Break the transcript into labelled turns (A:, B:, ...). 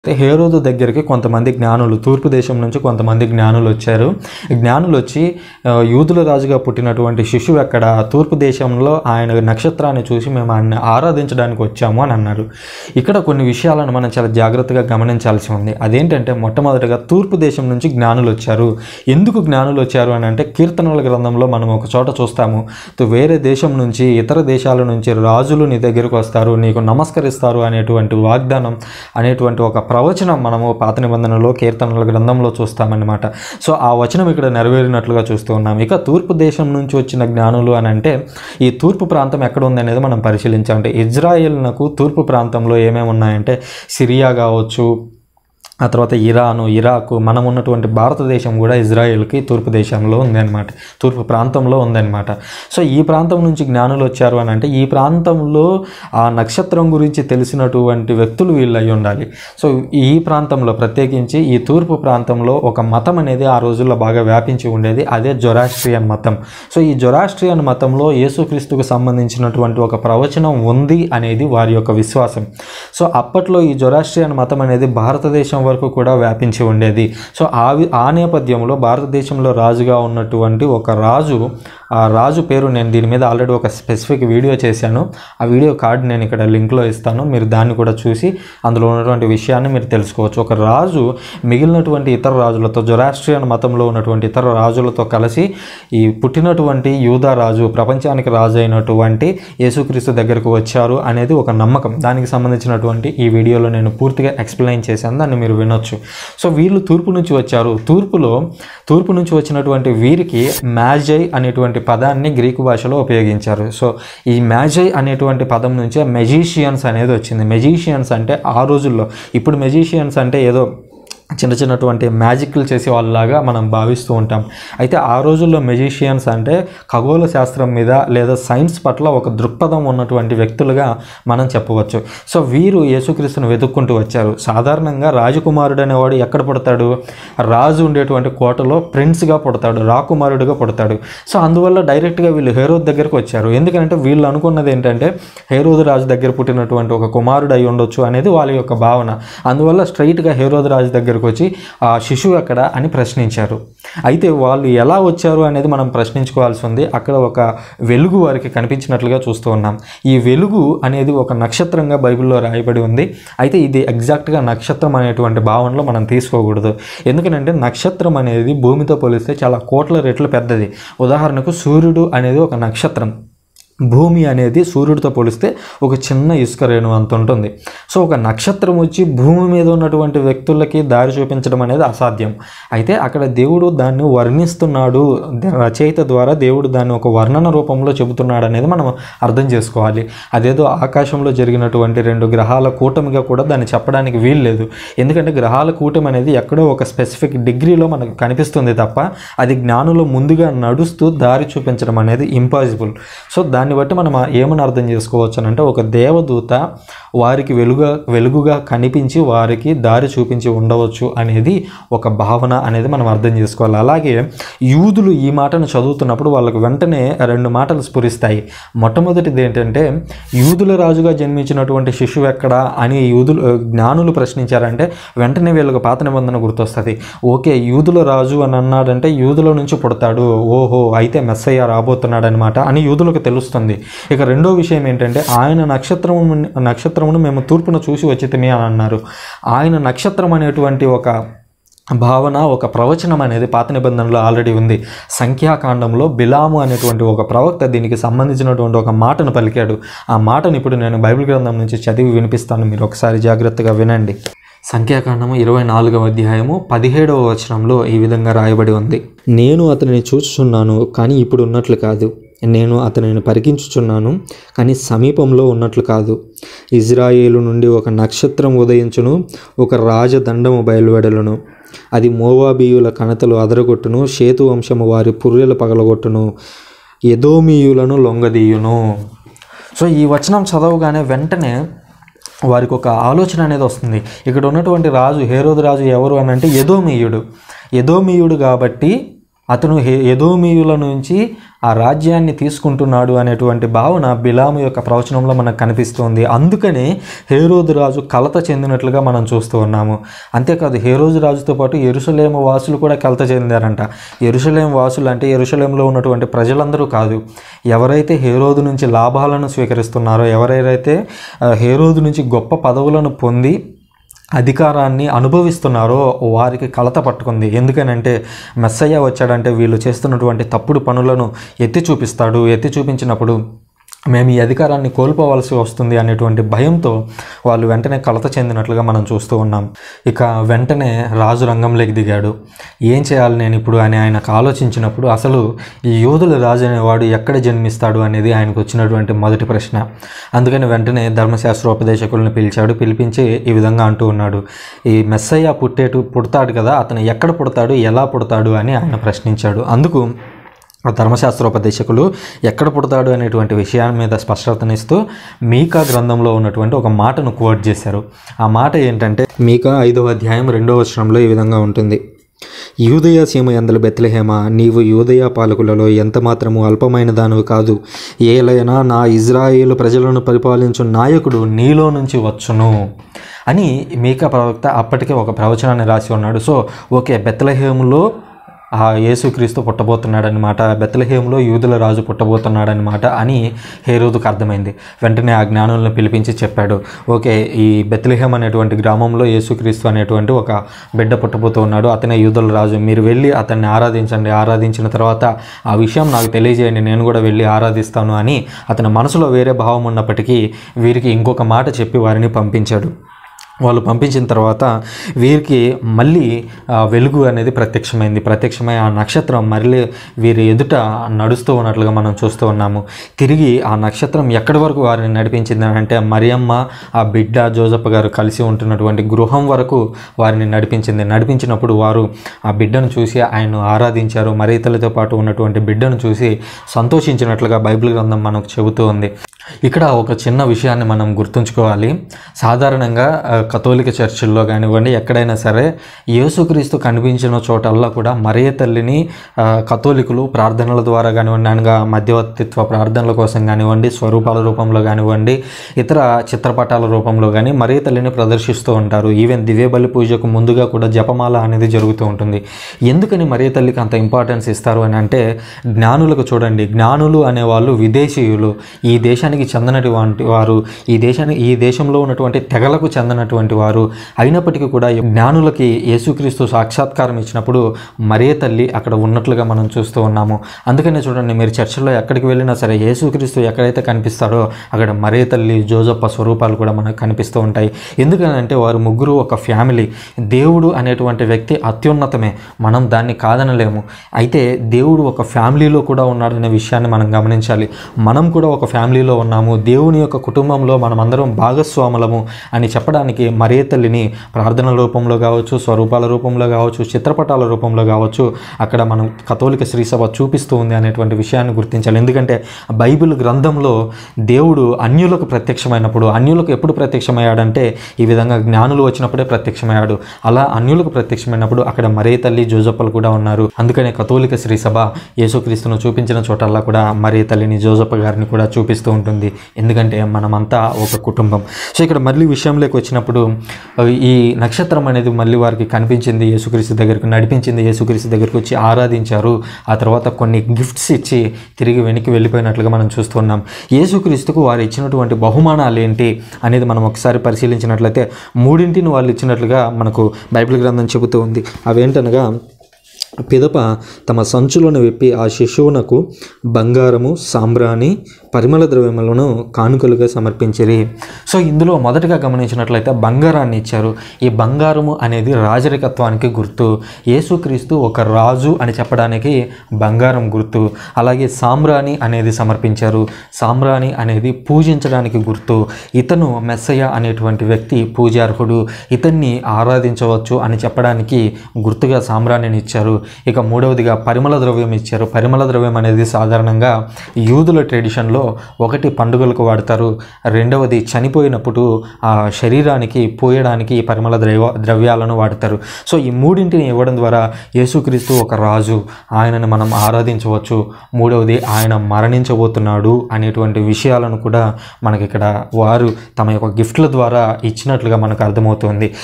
A: హేరోదు దగ్గరికి కొంతమంది జ్ఞానులు తూర్పు దేశం నుంచి కొంతమంది జ్ఞానులు వచ్చారు జ్ఞానులు వచ్చి ఆ, యూదుల రాజుగా పుట్టినటువంటి శిశువు ఎక్కడ తూర్పు దేశంలో ఆయన నక్షత్రాన్ని చూసి మేము ఆయన ఆరాధించడానికి వచ్చాము అని అన్నారు ఇక్కడ కొన్ని విషయాలను మనం చాలా జాగ్రత్తగా గమనించాల్సి ఉంది అదేంటంటే మొట్టమొదటిగా తూర్పు దేశం నుంచి జ్ఞానులు వచ్చారు ఎందుకు జ్ఞానులు వచ్చారు అని అంటే కీర్తనల గ్రంథంలో మనం ఒక చోట చూస్తాము తో వేరే దేశం నుంచి ఇతర దేశాల నుంచి రాజులు నీ దగ్గరకు వస్తారు నీకు నమస్కరిస్తారు అనేటువంటి వాగ్దానం అనేటువంటి ఒక ప్రవచనం మనము పాత నిబంధనలో కీర్తనల గ్రంథంలో చూస్తామన్నమాట సో ఆ వచనం ఇక్కడ నెరవేరినట్లుగా చూస్తూ ఉన్నాం ఇక తూర్పు దేశం నుంచి వచ్చిన జ్ఞానులు అని అంటే ఈ తూర్పు ప్రాంతం ఎక్కడ ఉంది అనేది మనం పరిశీలించామంటే ఇజ్రాయెల్నకు తూర్పు ప్రాంతంలో ఏమేమి ఉన్నాయంటే సిరియా కావచ్చు ఆ తర్వాత ఇరాను ఇరాకు మనం ఉన్నటువంటి భారతదేశం కూడా ఇజ్రాయెల్కి తూర్పు దేశంలో ఉందన్నమాట తూర్పు ప్రాంతంలో ఉందన్నమాట సో ఈ ప్రాంతం నుంచి జ్ఞానులు వచ్చారు అని అంటే ఈ ప్రాంతంలో ఆ నక్షత్రం గురించి తెలిసినటువంటి వ్యక్తులు వీళ్ళు అయి ఉండాలి సో ఈ ప్రాంతంలో ప్రత్యేకించి ఈ తూర్పు ప్రాంతంలో ఒక మతం అనేది ఆ రోజుల్లో బాగా వ్యాపించి ఉండేది అదే జొరాస్ట్రియన్ మతం సో ఈ జొరాస్ట్రియన్ మతంలో యేసుక్రీస్తుకు సంబంధించినటువంటి ఒక ప్రవచనం ఉంది అనేది వారి యొక్క విశ్వాసం సో అప్పట్లో ఈ జొరాస్ట్రియన్ మతం అనేది భారతదేశం వరకు కూడా వ్యాపించి ఉండేది సో ఆ వి- ఆ నేపథ్యంలో భారతదేశంలో రాజుగా ఉన్నటువంటి ఒక రాజు ఆ రాజు పేరు నేను దీని మీద ఆల్రెడీ ఒక స్పెసిఫిక్ వీడియో చేశాను ఆ వీడియో కార్డు నేను ఇక్కడ లింక్లో ఇస్తాను మీరు దాన్ని కూడా చూసి అందులో ఉన్నటువంటి విషయాన్ని మీరు తెలుసుకోవచ్చు ఒక రాజు మిగిలినటువంటి ఇతర రాజులతో జొరాస్ట్రియన్ మతంలో ఉన్నటువంటి ఇతర రాజులతో కలిసి ఈ పుట్టినటువంటి యూదా రాజు ప్రపంచానికి రాజు అయినటువంటి యేసుక్రీస్తు దగ్గరకు వచ్చారు అనేది ఒక నమ్మకం దానికి సంబంధించినటువంటి ఈ వీడియోలో నేను పూర్తిగా ఎక్స్ప్లెయిన్ చేశాను దాన్ని మీరు వినొచ్చు సో వీళ్ళు తూర్పు నుంచి వచ్చారు తూర్పులో తూర్పు నుంచి వచ్చినటువంటి వీరికి మ్యాజై అనేటువంటి పదాన్ని గ్రీకు భాషలో ఉపయోగించారు సో ఈ మ్యాజై అనేటువంటి పదం నుంచే మెజీషియన్స్ అనేది వచ్చింది మెజీషియన్స్ అంటే ఆ రోజుల్లో ఇప్పుడు మెజీషియన్స్ అంటే ఏదో చిన్న చిన్నటువంటి మ్యాజిక్లు చేసే వాళ్ళలాగా మనం భావిస్తూ ఉంటాం అయితే ఆ రోజుల్లో మెజిషియన్స్ అంటే ఖగోళ శాస్త్రం మీద లేదా సైన్స్ పట్ల ఒక దృక్పథం ఉన్నటువంటి వ్యక్తులుగా మనం చెప్పవచ్చు సో వీరు యేసుక్రీస్తును వెతుక్కుంటూ వచ్చారు సాధారణంగా రాజకుమారుడు అనేవాడు ఎక్కడ పుడతాడు రాజు ఉండేటువంటి కోటలో ప్రిన్స్గా పుడతాడు రాకుమారుడిగా పుడతాడు సో అందువల్ల డైరెక్ట్గా వీళ్ళు హేరోద్ దగ్గరకు వచ్చారు ఎందుకంటే వీళ్ళు అనుకున్నది ఏంటంటే హేరోదు రాజు దగ్గర పుట్టినటువంటి ఒక కుమారుడు అయి ఉండొచ్చు అనేది వాళ్ళ యొక్క భావన అందువల్ల స్ట్రైట్గా హేరోదు రాజు దగ్గరకు వచ్చి ఆ శిశువు ఎక్కడ అని ప్రశ్నించారు అయితే వాళ్ళు ఎలా వచ్చారు అనేది మనం ప్రశ్నించుకోవాల్సి ఉంది అక్కడ ఒక వెలుగు వారికి కనిపించినట్లుగా చూస్తూ ఉన్నాం ఈ వెలుగు అనేది ఒక నక్షత్రంగా బైబిల్లో రాయబడి ఉంది అయితే ఇది ఎగ్జాక్ట్గా నక్షత్రం అనేటువంటి భావనలో మనం తీసుకోకూడదు ఎందుకంటే నక్షత్రం అనేది భూమితో పోలిస్తే చాలా కోట్ల రెట్లు పెద్దది ఉదాహరణకు సూర్యుడు అనేది ఒక నక్షత్రం భూమి అనేది సూర్యుడితో పోలిస్తే ఒక చిన్న ఇసుక రేణు అంత ఉంటుంది సో ఒక నక్షత్రం వచ్చి భూమి మీద ఉన్నటువంటి వ్యక్తులకి దారి చూపించడం అనేది అసాధ్యం అయితే అక్కడ దేవుడు దాన్ని వర్ణిస్తున్నాడు ద- రచయిత ద్వారా దేవుడు దాన్ని ఒక వర్ణన రూపంలో చెబుతున్నాడు అనేది మనం అర్థం చేసుకోవాలి అదేదో ఆకాశంలో జరిగినటువంటి రెండు గ్రహాల కూటమిగా కూడా దాన్ని చెప్పడానికి వీలు లేదు ఎందుకంటే గ్రహాల కూటమి అనేది ఎక్కడో ఒక స్పెసిఫిక్ డిగ్రీలో మనకు కనిపిస్తుంది తప్ప అది జ్ఞానులు ముందుగా నడుస్తూ దారి చూపించడం అనేది ఇంపాసిబుల్ సో దాన్ని బట్టి మనం ఏమని అర్థం చేసుకోవచ్చు అని అంటే ఒక దేవదూత వారికి వెలుగా వెలుగుగా కనిపించి వారికి దారి చూపించి ఉండవచ్చు అనేది ఒక భావన అనేది మనం అర్థం చేసుకోవాలి అలాగే యూదులు ఈ మాటను చదువుతున్నప్పుడు వాళ్ళకు వెంటనే రెండు మాటలు స్ఫురిస్తాయి మొట్టమొదటిది ఏంటంటే యూదుల రాజుగా జన్మించినటువంటి శిశువు ఎక్కడ అని యూదులు జ్ఞానులు ప్రశ్నించారంటే వెంటనే వీళ్ళకి పాత నిబంధన గుర్తొస్తుంది ఓకే యూదుల రాజు అని అన్నాడంటే యూదుల నుంచి పుడతాడు ఓహో అయితే మెస్సయ్య రాబోతున్నాడు అనమాట అని యూదులకు తెలుస్తుంది ఇక రెండో విషయం ఏంటంటే ఆయన నక్షత్రము నక్షత్రమును మేము తూర్పున చూసి వచ్చితమే అని అన్నారు ఆయన నక్షత్రం అనేటువంటి ఒక భావన ఒక ప్రవచనం అనేది పాత నిబంధనలో ఆల్రెడీ ఉంది సంఖ్యాకాండంలో బిలాము అనేటువంటి ఒక ప్రవక్త దీనికి సంబంధించినటువంటి ఒక మాటను పలికాడు ఆ మాటను ఇప్పుడు నేను బైబిల్ గ్రంథం నుంచి చదివి వినిపిస్తాను మీరు ఒకసారి జాగ్రత్తగా వినండి సంఖ్యాకాండము ఇరవై నాలుగవ అధ్యాయము పదిహేడవ వచనంలో ఈ విధంగా రాయబడి ఉంది నేను అతనిని చూచుచున్నాను కానీ ఇప్పుడు ఉన్నట్లు కాదు నేను అతనిని పరికించుచున్నాను కానీ సమీపంలో ఉన్నట్లు కాదు ఇజ్రాయేలు నుండి ఒక నక్షత్రం ఉదయించును ఒక రాజదండము బయలువెడలను అది మోవాబీయుల కణతలు అదరగొట్టును షేతు వంశము వారి పుర్రెలు పగలగొట్టును ఎదోమీయులను లొంగదీయును సో ఈ వచనం చదవగానే వెంటనే వారికి ఒక ఆలోచన అనేది వస్తుంది ఇక్కడ ఉన్నటువంటి రాజు హేరోదు రాజు ఎవరు అని అంటే యదోమీయుడు యదోమీయుడు కాబట్టి అతను హే- ఎదోమీయుల నుంచి ఆ రాజ్యాన్ని తీసుకుంటున్నాడు అనేటువంటి భావన బిలాము యొక్క ప్రవచనంలో మనకు కనిపిస్తుంది అందుకనే హేరోదు రాజు కలత చెందినట్లుగా మనం చూస్తూ ఉన్నాము అంతేకాదు హేరోజు రాజుతో పాటు ఎరుసలేము వాసులు కూడా కలత చెందారంట ఎరుసలేం వాసులు అంటే ఎరుసలేంలో ఉన్నటువంటి ప్రజలందరూ కాదు ఎవరైతే హేరోదు నుంచి లాభాలను స్వీకరిస్తున్నారో ఎవరైతే ఆ, హేరోదు నుంచి గొప్ప పదవులను పొంది అధికారాన్ని అనుభవిస్తున్నారో వారికి కలత పట్టుకుంది ఎందుకనంటే మెస్సయ్య వచ్చాడంటే వీళ్ళు చేస్తున్నటువంటి తప్పుడు పనులను ఎత్తి చూపిస్తాడు ఎత్తి చూపించినప్పుడు మేము ఈ అధికారాన్ని కోల్పోవలసి వస్తుంది అనేటువంటి భయంతో వాళ్ళు వెంటనే కలత చెందినట్లుగా మనం చూస్తూ ఉన్నాం ఇక వెంటనే రాజు రంగంలోకి దిగాడు ఏం చేయాలి నేను ఇప్పుడు అని ఆయనకు ఆలోచించినప్పుడు అసలు ఈ యోధుల రాజు అనేవాడు ఎక్కడ జన్మిస్తాడు అనేది ఆయనకు వచ్చినటువంటి మొదటి ప్రశ్న అందుకని వెంటనే ధర్మశాస్త్రోపదేశకులను పిలిచాడు పిలిపించి ఈ విధంగా అంటూ ఉన్నాడు ఈ మెస్సయ్య పుట్టేటు పుడతాడు కదా అతను ఎక్కడ పుడతాడు ఎలా పుడతాడు అని ఆయన ప్రశ్నించాడు అందుకు ఆ ధర్మశాస్త్రోపదేశకులు ఎక్కడ పుడతాడు అనేటువంటి విషయాన్ని మీద స్పష్టతనిస్తూ మీకా గ్రంథంలో ఉన్నటువంటి ఒక మాటను కోట్ చేశారు ఆ మాట ఏంటంటే మీకా ఐదవ అధ్యాయం రెండవ వచనంలో ఈ విధంగా ఉంటుంది యూదయ సీమ ఎందల బెత్లహేమ నీవు యూదయ పాలకులలో ఎంత మాత్రము అల్పమైన దానివి కాదు ఏలైనా నా ఇజ్రాయేలు ప్రజలను పరిపాలించు నాయకుడు నీలో నుంచి వచ్చును అని మీకా ప్రవక్త అప్పటికే ఒక ప్రవచనాన్ని రాసి ఉన్నాడు సో ఓకే బెత్లహేములో ఆ యేసుక్రీస్తు పుట్టబోతున్నాడనమాట బెత్తలహేములో యూదుల రాజు పుట్టబోతున్నాడనమాట అని హేరోదుకు అర్థమైంది వెంటనే ఆ జ్ఞానులను పిలిపించి చెప్పాడు ఓకే ఈ బెత్తలహేం అనేటువంటి గ్రామంలో యేసుక్రీస్తు అనేటువంటి ఒక బిడ్డ పుట్టబోతూ ఉన్నాడు అతనే యూదుల రాజు మీరు వెళ్ళి అతన్ని ఆరాధించండి ఆరాధించిన తర్వాత ఆ విషయం నాకు తెలియజేయండి నేను కూడా వెళ్ళి ఆరాధిస్తాను అని అతని మనసులో వేరే భావం ఉన్నప్పటికీ వీరికి ఇంకొక మాట చెప్పి వారిని పంపించాడు వాళ్ళు పంపించిన తర్వాత వీరికి మళ్ళీ ఆ, వెలుగు అనేది ప్రత్యక్షమైంది ప్రత్యక్షమై ఆ నక్షత్రం మళ్ళీ వీరి ఎదుట నడుస్తూ ఉన్నట్లుగా మనం చూస్తూ ఉన్నాము తిరిగి ఆ నక్షత్రం ఎక్కడి వరకు వారిని నడిపించింది అని అంటే మరియమ్మ ఆ బిడ్డ జోజప్ప గారు కలిసి ఉంటున్నటువంటి గృహం వరకు వారిని నడిపించింది నడిపించినప్పుడు వారు ఆ బిడ్డను చూసి ఆయన్ను ఆరాధించారు మరీతలతో పాటు ఉన్నటువంటి బిడ్డను చూసి సంతోషించినట్లుగా బైబిల్ గ్రంథం మనకు చెబుతూ ఉంది ఇక్కడ ఒక చిన్న విషయాన్ని మనం గుర్తుంచుకోవాలి సాధారణంగా ఆ, కథోలిక చర్చిల్లో కానివ్వండి ఎక్కడైనా సరే యేసుక్రీస్తు కనిపించిన చోటల్లా కూడా మరియ తల్లిని ఆ, కథోలికులు ప్రార్థనల ద్వారా కానివ్వండి అనగా మధ్యవర్తిత్వ ప్రార్థనల కోసం కానివ్వండి స్వరూపాల రూపంలో కానివ్వండి ఇతర చిత్రపటాల రూపంలో కానీ మరియ తల్లిని ప్రదర్శిస్తూ ఉంటారు ఈవెన్ దివ్య బలి పూజకు ముందుగా కూడా జపమాల అనేది జరుగుతూ ఉంటుంది ఎందుకని మరియ తల్లికి అంత ఇంపార్టెన్స్ ఇస్తారు అని అంటే జ్ఞానులకు చూడండి జ్ఞానులు అనేవాళ్ళు విదేశీయులు ఈ దేశానికి చెందినటువంటి వారు ఈ దేశానికి ఈ దేశంలో ఉన్నటువంటి తెగలకు చెందినటువంటి వారు అయినప్పటికీ కూడా ఈ జ్ఞానులకి యేసుక్రీస్తు సాక్షాత్కారం ఇచ్చినప్పుడు మరే తల్లి అక్కడ ఉన్నట్లుగా మనం చూస్తూ ఉన్నాము అందుకనే చూడండి మీరు చర్చల్లో ఎక్కడికి వెళ్ళినా సరే యేసుక్రీస్తు ఎక్కడైతే కనిపిస్తాడో అక్కడ మరే తల్లి జోజప్ప స్వరూపాలు కూడా మనకు కనిపిస్తూ ఉంటాయి ఎందుకనంటే వారు ముగ్గురు ఒక ఫ్యామిలీ దేవుడు అనేటువంటి వ్యక్తి అత్యున్నతమే మనం దాన్ని కాదనలేము అయితే దేవుడు ఒక ఫ్యామిలీలో కూడా ఉన్నాడనే విషయాన్ని మనం గమనించాలి మనం కూడా ఒక ఫ్యామిలీలో ఉన్నాము దేవుని యొక్క కుటుంబంలో మనమందరం భాగస్వాములము అని చెప్పడానికి మరే తల్లిని ప్రార్థనల రూపంలో కావచ్చు స్వరూపాల రూపంలో కావచ్చు చిత్రపటాల రూపంలో కావచ్చు అక్కడ మనం కథోలిక శ్రీసభ చూపిస్తూ ఉంది అనేటువంటి విషయాన్ని గుర్తించాలి ఎందుకంటే బైబిల్ గ్రంథంలో దేవుడు అన్యులకు ప్రత్యక్షమైనప్పుడు అన్యులకు ఎప్పుడు ప్రత్యక్షమయ్యాడంటే ఈ విధంగా జ్ఞానులు వచ్చినప్పుడే ప్రత్యక్షమయ్యాడు అలా అన్యులకు ప్రత్యక్షమైనప్పుడు అక్కడ మరే తల్లి జోజప్పలు కూడా ఉన్నారు అందుకనే కథోలిక శ్రీసభ యేసుక్రీస్తును చూపించిన చోటల్లా కూడా మరే తల్లిని జోజప్ప గారిని కూడా చూపిస్తూ ఉంటుంది ఎందుకంటే మనమంతా ఒక కుటుంబం సో ఇక్కడ మళ్ళీ విషయంలోకి వచ్చినప్పుడు ఆ, ఈ నక్షత్రం అనేది మళ్ళీ వారికి కనిపించింది యేసుక్రీస్తు దగ్గరకు నడిపించింది యేసుక్రీస్తు దగ్గరికి వచ్చి ఆరాధించారు ఆ తర్వాత కొన్ని గిఫ్ట్స్ ఇచ్చి తిరిగి వెనక్కి వెళ్ళిపోయినట్లుగా మనం చూస్తున్నాం యేసుక్రీస్తుకు వారు ఇచ్చినటువంటి బహుమానాలు ఏంటి అనేది మనం ఒకసారి పరిశీలించినట్లయితే మూడింటిని వాళ్ళు ఇచ్చినట్లుగా మనకు బైబిల్ గ్రంథం చెబుతూ ఉంది అవేంటనగా పిదప తమ సంచులను విప్పి ఆ శిశువునకు బంగారము సాంబ్రాణి పరిమళ ద్రవ్యములను కానుకలుగా సమర్పించిరి సో ఇందులో మొదటగా గమనించినట్లయితే బంగారాన్ని ఇచ్చారు ఈ బంగారము అనేది రాజరికత్వానికి గుర్తు యేసుక్రీస్తు ఒక రాజు అని చెప్పడానికి బంగారం గుర్తు అలాగే సాంబ్రాణి అనేది సమర్పించారు సాంబ్రాణి అనేది పూజించడానికి గుర్తు ఇతను మెస్సయ్య అనేటువంటి వ్యక్తి పూజార్హుడు ఇతన్ని ఆరాధించవచ్చు అని చెప్పడానికి గుర్తుగా సాంబ్రాణిని ఇచ్చారు ఇక మూడవదిగా పరిమళ ద్రవ్యం ఇచ్చారు పరిమళ ద్రవ్యం అనేది సాధారణంగా యూదుల ట్రెడిషన్లో ఒకటి పండుగలకు వాడతారు రెండవది చనిపోయినప్పుడు ఆ శరీరానికి పోయడానికి ఈ పరిమళ ద్రవ్య ద్రవ్యాలను వాడతారు సో ఈ మూడింటిని ఇవ్వడం ద్వారా యేసుక్రీస్తు ఒక రాజు ఆయనను మనం ఆరాధించవచ్చు మూడవది ఆయన మరణించబోతున్నాడు అనేటువంటి విషయాలను కూడా మనకి ఇక్కడ వారు తమ యొక్క గిఫ్ట్ల ద్వారా ఇచ్చినట్లుగా మనకు అర్థమవుతుంది